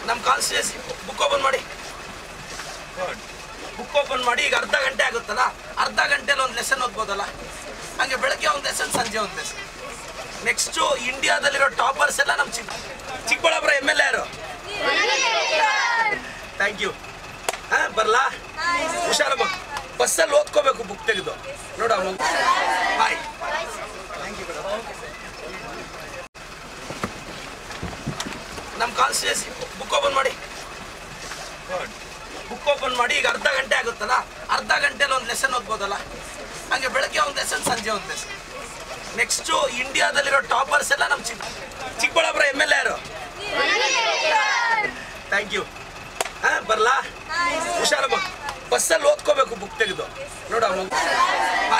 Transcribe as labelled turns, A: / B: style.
A: ನಮ್ಮ constituency book open ಮಾಡಿ book open ಮಾಡಿ ಈಗ ಅರ್ಧ ಗಂಟೆ ಆಗುತ್ತಲ್ಲ ಅರ್ಧ ಗಂಟೆಲಿ ಒಂದು ಲೆಸನ್ ಓದ್ಬೋದಲ್ಲ ಹಂಗೆ ಬೆಳಗ್ಗೆ ಒಂದು ಲೆಸನ್ ಸಂಜೆ ಒಂದು ಲೆಸನ್ ನೆಕ್ಸ್ಟು ಇಂಡಿಯಾದಲ್ಲಿರೋ ಟಾಪರ್ಸ್ ಎಲ್ಲ ನಮ್ಮ Chikka Chikkaballapura M L A ಯಾರು ಥ್ಯಾಂಕ್ ಯು ಹಾಂ ಬರಲಾ ಹುಷಾರಮ್ಮ ಬಸ್ಸಲ್ಲಿ ಓದ್ಕೋಬೇಕು ಬುಕ್ ತೆಗೆದು ನೋಡ ಬಾಯ್ ನಮ್ಮ ಕಾನ್ಸ್ಟಿಟ್ಯೂನ್ಸಿ ಬುಕ್ ಓಪನ್ ಮಾಡಿ ಬುಕ್ ಓಪನ್ ಮಾಡಿ ಈಗ ಅರ್ಧ ಗಂಟೆ ಆಗುತ್ತಲ್ಲ ಅರ್ಧ ಗಂಟೆಲಿ ಒಂದು ಲೆಸನ್ ಓದ್ಬೋದಲ್ಲ ಹಂಗೆ ಬೆಳಗ್ಗೆ ಒಂದು ಲೆಸನ್ ಸಂಜೆ ಒಂದು ಲೆಸನ್ ನೆಕ್ಸ್ಟು ಇಂಡಿಯಾದಲ್ಲಿರೋ ಟಾಪರ್ಸ್ ಎಲ್ಲ ನಮ್ಮ Chikka Chikkaballapura M L A ಯಾರು ಥ್ಯಾಂಕ್ ಯು ಹಾಂ ಬರಲಾ ಹುಷಾರಮ್ಮ ಬಸ್ಸಲ್ಲಿ ಓದ್ಕೋಬೇಕು ಬುಕ್ ತೆಗೆದು ನೋಡ ಬಾಯ್